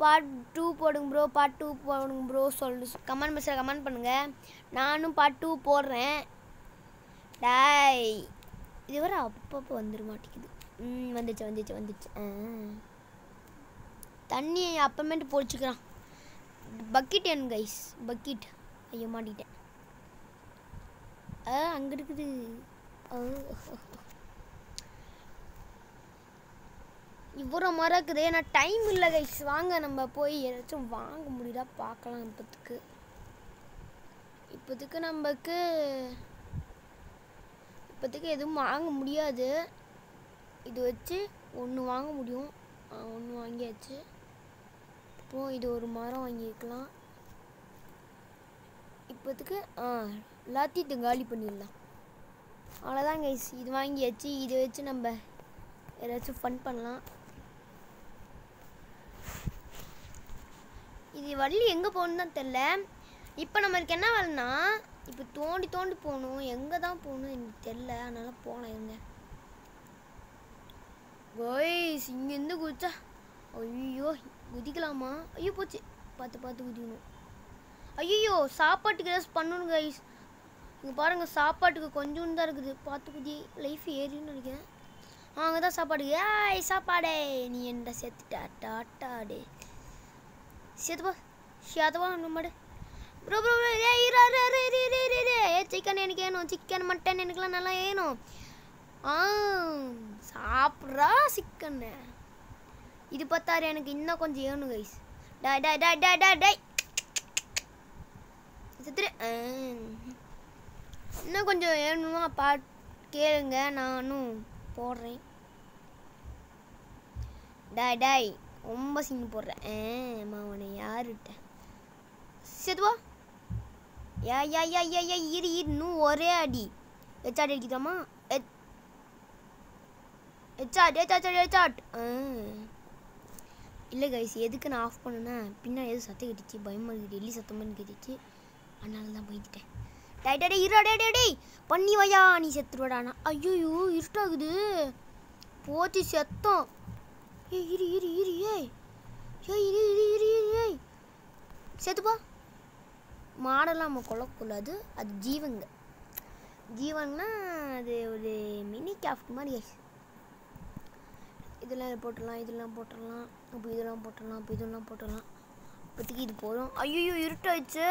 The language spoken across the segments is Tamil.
பார்ட் டூ போடுங்க ப்ரோ பார்ட் டூ போடுங்க ப்ரோ சொல்லு கமெண்ட் பாக்ஸில் கமெண்ட் பண்ணுங்கள் நானும் பார்ட் டூ போடுறேன் டாய் இது வர அப்பப்போ வந்துட மாட்டேங்குது ம் வந்துச்சு வந்துச்சு வந்துச்சு ஆ தண்ணி அப்பமேட்டு பொழிச்சுக்கிறான் பக்கெட் என் கைஸ் பக்கெட் ஐயோ மாட்டிக்கிட்டேன் ஆ அங்கே இருக்குது ஆ. இவ்வளோ மரம் இருக்குது ஏன்னா டைம் இல்லை கைஸ் வாங்க நம்ம போய் ஏதாச்சும் வாங்க முடியுதா பார்க்கலாம் இப்போத்துக்கு இப்போதைக்கு நமக்கு இப்போதைக்கு எதுவும் வாங்க முடியாது இது வச்சு ஒன்று வாங்க முடியும் ஒன்று வாங்கியாச்சு இப்போ இது ஒரு மரம் வாங்கிக்கலாம் இப்போதைக்கு ஆ எல்லாத்தையும் இது காலி பண்ணிடலாம் அவ்வளோதான் கைஸ் இது வாங்கியாச்சு இதை வச்சு நம்ம ஏதாச்சும் ஃபன் பண்ணலாம் இது வள்ளி எங்கே போகணுன்னு தான் தெரில இப்போ நம்மளுக்கு என்ன வேலைன்னா இப்போ தோண்டி தோண்டி போகணும் எங்கே தான் போகணும் எனக்கு தெரில அதனால போகலாம் இருங்க கோய்ஸ் இங்கேருந்து குதிச்சா ஐயோ குதிக்கலாமா ஐயோ போச்சு பார்த்து பார்த்து குதிக்கணும் ஐயோ சாப்பாட்டுக்கு ஏதாச்சும் பண்ணணும் கைஸ் இங்கே பாருங்கள் சாப்பாட்டுக்கு கொஞ்சோண்டு தான் இருக்குது பார்த்து குதி லைஃப் ஏறின்னு நினைக்கிறேன் அங்கே தான் சாப்பாடு ஏய் சாப்பாடே நீ என்ன செத்துட்டா டாட்டாடே செத்துப்பா சேத்தவா நம்மடு ப்ரோ ப்ரோ ப்ரோ ஏ இரு இரு இரு இரு இரு இரு இரு ஏ சிக்கன் எனக்கு வேணும் சிக்கன் மட்டன் எனக்குலாம் நல்லா வேணும் ஆ சாப்பிட்றா சிக்கன்னு இது பார்த்தாரு எனக்கு இன்னும் கொஞ்சம் வேணும் கைஸ் டா டா டா டா டா டை செத்துரு ஆ. இன்னும் கொஞ்சம் வேணுமா பா கேளுங்க நானும் போடுறேன் டாய் டாய் ரொம்ப சீன் போடுறேன் ஆ மாவனை யாருட்ட செதுவா யா யா யா யா யா இரு இரு இன்னும் ஒரே அடி எச்சாட் அடிக்குதாமா எச்சாட் எச்சாட் எச்சாட் ஆ இல்லை கைஸ் எதுக்கு நான் ஆஃப் பண்ணேன்னா பின்னாடி எதுவும் சத்தம் கேட்டுச்சு பயமாக இருக்குது எல்லி சத்தமாக கேட்டுச்சு அதனால தான் போய்கிட்டேன் டை டை டேய், இருடா டே டே டேய் பண்ணி வையா நீ செத்துருவாடா ஐயோ இருட்டாகுது போச்சு செத்தம் ஏய் இரு இரு இரு ஏய் ஏய் இரு இரு இரு இரு ஏய் செத்துப்பா மாடெல்லாம் நம்ம கொல்லக்கூடாது அது ஜீவங்க ஜீவன்னா அது ஒரு மினி கிராஃப்ட் மாதிரி guys. இதெல்லாம் போட்டுடலாம் இதெல்லாம் போட்டுடலாம் அப்போ இதெல்லாம் போட்டுடலாம் அப்போ இதெல்லாம் போட்டுடலாம் இப்போதைக்கு இது போதும் ஐயோ இருட்டாயிடுச்சு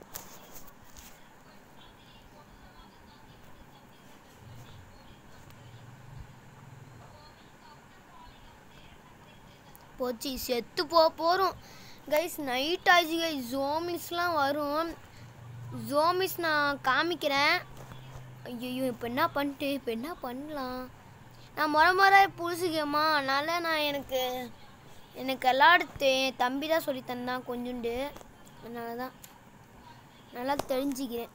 போச்சு செத்து போ போகிறோம் கைஸ் நைட் ஆச்சு கைஸ் ஜோமிஸ்லாம் வரும் ஜோமிஸ் நான் காமிக்கிறேன் ஐயோ இப்போ என்ன பண்ணிட்டு இப்போ என்ன பண்ணலாம் நான் முறை முறை புதுசு கேமா அதனால் நான் எனக்கு எனக்கு விளாடுத்து என் தம்பி தான் சொல்லி தந்தான் கொஞ்சோண்டு அதனால தான் நல்லா தெரிஞ்சுக்கிறேன்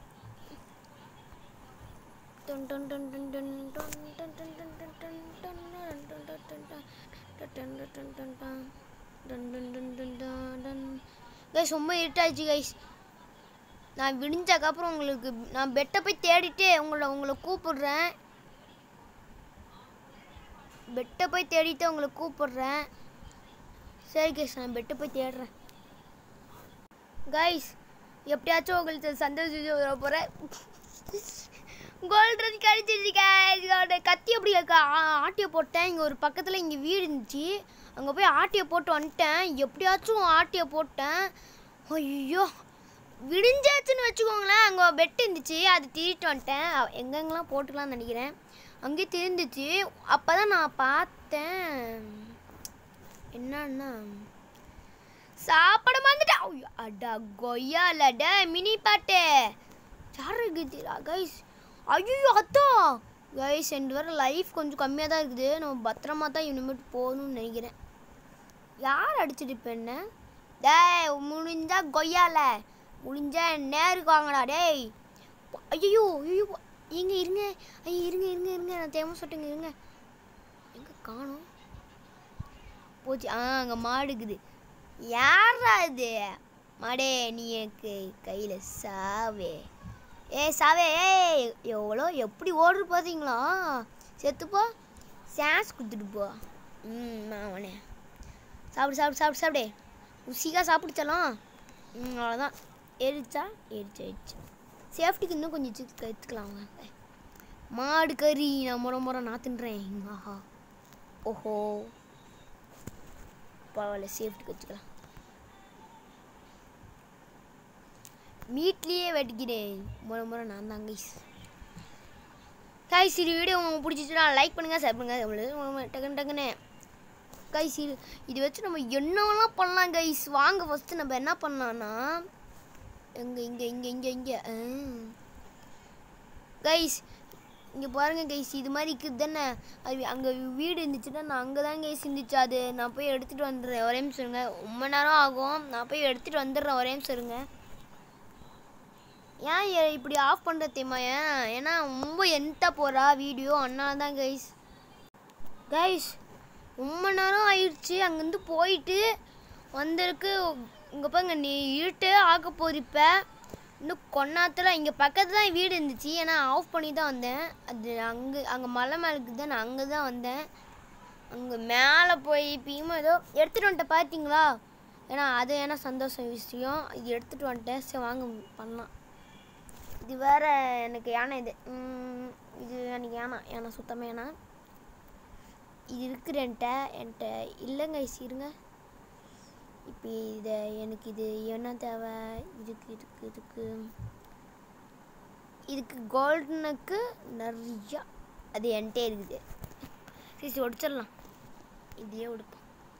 டன் டன் டன் டன் டன் டன் டன் டன் டன் டன் டன் டன் டன் டன் டன் டன் கைஸ் ரொம்ப இருட்டாச்சு கைஸ் நான் விடிஞ்சதுக்கப்புறம் உங்களுக்கு நான் பெட்டை போய் தேடிட்டு உங்களை உங்களை கூப்பிடுறேன் பெட்டை போய் தேடிட்டு உங்களை கூப்பிடுறேன் சரி கைஸ் நான் பெட்டை போய் தேடுறேன் கைஸ் எப்படியாச்சும் உங்களுக்கு சந்தோஷம் வர போகிறேன் கோல்டன் கடிச்சிருச்சு guys. இதோட கத்தி அப்படி க- ஆ- ஆட்டியை போட்டேன் இங்கே ஒரு பக்கத்தில் இங்கே வீடு இருந்துச்சு அங்கே போய் ஆட்டியை போட்டு வந்துட்டேன் எப்படியாச்சும் ஆட்டியை போட்டேன் ஐயோ விடிஞ்சாச்சுன்னு வச்சுக்கோங்களேன் அங்கே பெட் இருந்துச்சு அது திருட்டு வந்துட்டேன் அ- எங்கெங்கெல்லாம் போட்டுக்கலாம்னு நினைக்கிறேன் அங்கேயே திருந்துச்சு அப்போ தான் நான் பார்த்தேன் என்னன்னா சாப்பிட வந்துட்டேன் ஐயோ, அடா கொய்யாலட மினி பாட்டு யார் இருக்குது கைஸ் ஐயோ அத்தா கைஸ் ரெண்டு வர லைஃப் கொஞ்சம் கம்மியாக தான் இருக்குது நம்ம பத்திரமா தான் இனிமேட்டு போகணும்னு நினைக்கிறேன் யார் அடிச்சிட்டு இப்போ என்ன டேய் முடிஞ்சா கொய்யால முடிஞ்சா நேருக்கு வாங்கடா டேய் ஐயோ ஐயோ எங்க இருங்க ஐயோ இருங்க இருங்க இருங்க நான் தேவை சொல்லிட்டுங்க இருங்க எங்க காணோம் போச்சு ஆ அங்கே மாடு இருக்குது யாரா இது மாடே நீ எனக்கு கையில் சாவே ஏய் சாவே ஏய் எவ்வளோ எப்படி ஓடுற பார்த்தீங்களா செத்துப்போ சான்ஸ் கொடுத்துட்டு போ ம் அவனே சாப்பிடு சாப்பிடு சாப்பிடு சாப்பிடு ருசியாக சாப்பிடுச்சலாம் ம் அவ்வளோதான் எரிச்சா எரிச்சு எரிச்சு சேஃப்டிக்கு இன்னும் கொஞ்சம் வச்சு எடுத்துக்கலாம் வாங்க மாடு கறி நான் முறை முறை நான் தின்றேன் ஆஹா ஓஹோ பரவாயில்ல சேஃப்டிக்கு வச்சுக்கலாம் மீட்லேயே வெட்டிக்கிறேன் முறை முறை நான் தான் கைஸ் கைஸ் இது வீடியோ உங்களுக்கு பிடிச்சிச்சுன்னா லைக் பண்ணுங்கள் ஷேர் பண்ணுங்கள் டக்குன்னு டக்குன்னு கைஸ் இது இது வச்சு நம்ம என்னவெல்லாம் பண்ணலாம் கைஸ் வாங்க ஃபஸ்ட்டு நம்ம என்ன பண்ணலாம்னா எங்கே இங்கே இங்கே இங்கே இங்கே கைஸ் இங்கே பாருங்க கைஸ் இது மாதிரி இருக்குது தானே அது அங்கே வீடு இருந்துச்சுன்னா நான் அங்கே தான் கைஸ் இருந்துச்சு அது நான் போய் எடுத்துகிட்டு வந்துடுறேன் ஒரே நிமிஷம் இருங்க ரொம்ப நேரம் ஆகும் நான் போய் எடுத்துகிட்டு வந்துடுறேன் ஒரே நிமிஷம் இருங்க ஏன் ஏ- இப்படி ஆஃப் பண்ணுற தெரியுமா ஏன் ஏன்னா ரொம்ப என்ட்ட போகிறா வீடியோ அதனால தான் கைஸ் கைஸ் ரொம்ப நேரம் ஆயிடுச்சு அங்கேருந்து போயிட்டு வந்திருக்கு இங்கே பாருங்க நீ இருட்டே ஆக்க போகுது இப்போ இன்னும் கொன்னாத்தில் இங்கே பக்கத்தில் தான் வீடு இருந்துச்சு ஏன்னா ஆஃப் பண்ணி தான் வந்தேன் அது அங்கே அங்கே மலை மேலே இருக்குது தான் நான் அங்கே தான் வந்தேன் அங்கே மேலே போய் இப்பயும் ஏதோ எடுத்துகிட்டு வந்துட்டேன் பார்த்தீங்களா ஏன்னா அது ஏன்னா சந்தோஷம் விஷயம் இது எடுத்துகிட்டு வந்துட்டேன் சரி வாங்க பண்ணலாம் இது வேற எனக்கு யானை இது ம், இது எனக்கு யானை யானை சுத்தமாக யானை இது இருக்குது என்கிட்ட என்கிட்ட இல்லைங்க ஐஸ் இருங்க இப்போ இதை எனக்கு இது என்ன தேவை இதுக்கு இதுக்கு இதுக்கு இதுக்கு கோல்டனுக்கு நிறையா அது என்கிட்டே இருக்குது சரி சரி ஒடிச்சிடலாம் இதையே ஒடுப்போம்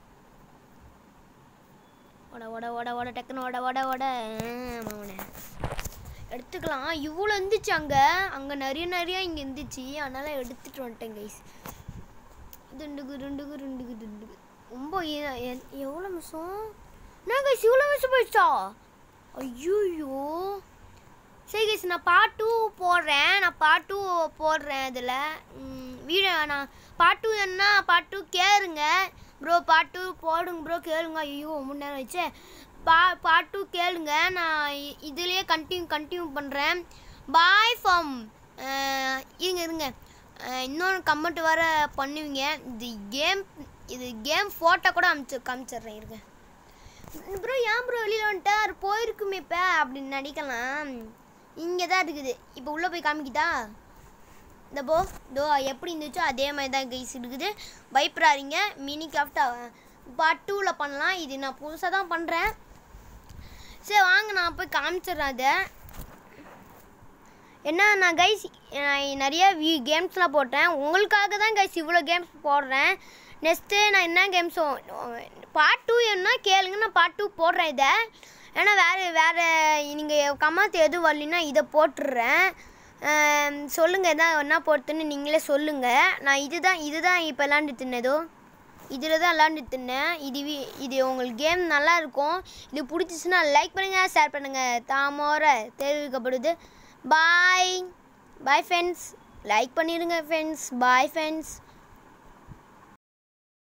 ஓட ஓட ஓட ஓட டக்குன்னு ஓட ஓட ஓட மாமனே எடுத்துக்கலாம் இவ்வளோ இருந்துச்சு அங்கே அங்கே நிறைய நிறைய இங்கே இருந்துச்சு அதனால் எடுத்துகிட்டு வந்துட்டேன் கைஸ் துண்டுக்கு ரெண்டுக்கு ரெண்டுக்கு துண்டுக்கு ரொம்ப எ- எ- எவ்வளோ மிஷம் என்ன கைஸ் இவ்வளோ மிஷம் போயிடுச்சா ஐயோ சரி கைஸ் நான் பார்ட் டூ போடுறேன் நான் பார்ட் டூ போடுறேன் இதில் வீடியோ நான் பார்ட் டூ என்ன பார்ட் டூ கேளுங்க ப்ரோ பார்ட் டூ போடுங்க ப்ரோ கேளுங்க ஐயோ மூணு நேரம் வச்சு பா பார்ட் டூ கேளுங்க நான் இ- இதுலயே கண்டினியூ கண்டினியூ பண்ணுறேன் பாய் ஃபார்ம் இருங்க இருங்க அஹ், இன்னொரு கமெண்ட் வர பண்ணுவீங்க இது கேம் இது கேம் ஃபோட்டோ கூட அமிச்சு காமிச்சிடுறேன் இருங்க ப்ரோ ஏன் ப்ரோ வெளியில் வந்துட்டா அது போயிருக்குமே இப்போ அப்படின்னு நடிக்கலாம் இங்கே தான் இருக்குது இப்போ உள்ளே போய் காமிக்கிட்டா இந்த போ தோ எப்படி இருந்துச்சோ அதே மாதிரி தான் கைஸ் இருக்குது பயப்படாதீங்க மினி கிராஃப்ட் பார்ட் டூவில் பண்ணலாம் இது நான் புதுசாக தான் பண்ணுறேன் சரி வாங்க நான் போய் காமிச்சிடுறேன் அதை என்ன நான் கைஸ் நிறைய வி கேம்ஸ்லாம் போட்டேன் உங்களுக்காக தான் கைஸ் இவ்வளோ கேம்ஸ் போடுறேன் நெக்ஸ்ட்டு நான் என்ன கேம்ஸ் பார்ட் டூ என்ன கேளுங்க நான் பார்ட் டூ போடுறேன் இதை ஏன்னா வேறு வேறு நீங்கள் கமாத்து எதுவும் வரலைன்னா இதை போட்டுடுறேன் சொல்லுங்கள் எதாவது என்ன போட்டுன்னு நீங்களே சொல்லுங்கள் நான் இதுதான் இதுதான் இப்போ விளாண்டுட்டு இருந்தேன் ஏதோ இதில் தான் விளாண்டுட்டு இருந்தேன் இது வி- இது உங்களுக்கு கேம் நல்லா இருக்கும் இது பிடிச்சிச்சுன்னா லைக் பண்ணுங்கள் ஷேர் பண்ணுங்கள் தாமோர தெரிவிக்கப்படுது பாய் பாய் ஃப்ரெண்ட்ஸ் லைக் பண்ணிடுங்க ஃப்ரெண்ட்ஸ் பாய் ஃப்ரெண்ட்ஸ்